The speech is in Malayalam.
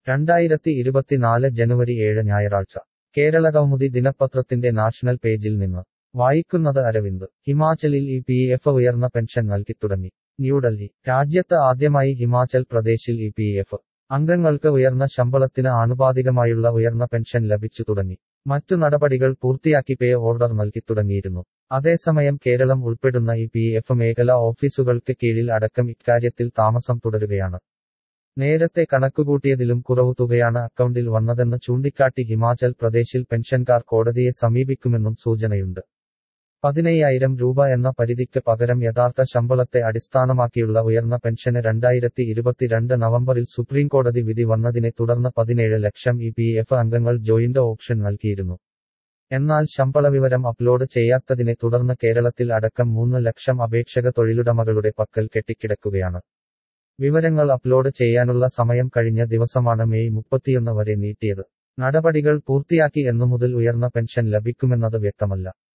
രണ്ടായിരത്തി ഇരുപത്തിനാല് ജനുവരി ഏഴ് ഞായറാഴ്ച കേരളകൗമുദി ദിനപത്രത്തിന്റെ നാഷണൽ പേജിൽ നിന്ന് വായിക്കുന്നത് അരവിന്ദ് ഹിമാചലിൽ ഇ പി എഫ് ഉയർന്ന പെൻഷൻ നൽകിത്തുടങ്ങി ന്യൂഡൽഹി രാജ്യത്ത് ആദ്യമായി ഹിമാചൽ പ്രദേശിൽ ഇ പി എഫ് അംഗങ്ങൾക്ക് ഉയർന്ന ശമ്പളത്തിന് ആനുപാതികമായുള്ള ഉയർന്ന പെൻഷൻ ലഭിച്ചു തുടങ്ങി മറ്റു നടപടികൾ പൂർത്തിയാക്കി പേ ഓർഡർ നൽകിത്തുടങ്ങിയിരുന്നു അതേസമയം കേരളം ഉൾപ്പെടുന്ന ഇ പി എഫ് മേഖല ഓഫീസുകൾക്ക് കീഴിൽ അടക്കം ഇക്കാര്യത്തിൽ താമസം തുടരുകയാണ് നേരത്തെ കണക്കുകൂട്ടിയതിലും കുറവു തുകയാണ് അക്കൗണ്ടിൽ വന്നതെന്ന് ചൂണ്ടിക്കാട്ടി ഹിമാചൽ പ്രദേശിൽ പെൻഷൻകാർ കോടതിയെ സമീപിക്കുമെന്നും സൂചനയുണ്ട് പതിനയ്യായിരം രൂപ എന്ന പരിധിക്ക് പകരം യഥാർത്ഥ ശമ്പളത്തെ അടിസ്ഥാനമാക്കിയുള്ള ഉയർന്ന പെൻഷന് രണ്ടായിരത്തി ഇരുപത്തിരണ്ട് നവംബറിൽ സുപ്രീംകോടതി വിധി വന്നതിനെ തുടർന്ന് പതിനേഴ് ലക്ഷം ഇ പി എഫ് അംഗങ്ങൾ ജോയിന്റ് ഓപ്ഷൻ നൽകിയിരുന്നു എന്നാൽ ശമ്പളവിവരം അപ്ലോഡ് ചെയ്യാത്തതിനെ തുടർന്ന് കേരളത്തിൽ അടക്കം മൂന്ന് ലക്ഷം അപേക്ഷക തൊഴിലുടമകളുടെ പക്കൽ കെട്ടിക്കിടക്കുകയാണ് വിവരങ്ങൾ അപ്ലോഡ് ചെയ്യാനുള്ള സമയം കഴിഞ്ഞ ദിവസമാണ് മെയ് മുപ്പത്തിയൊന്ന് വരെ നീട്ടിയത് നടപടികൾ പൂർത്തിയാക്കി എന്നു മുതൽ ഉയർന്ന പെൻഷൻ ലഭിക്കുമെന്നത് വ്യക്തമല്ല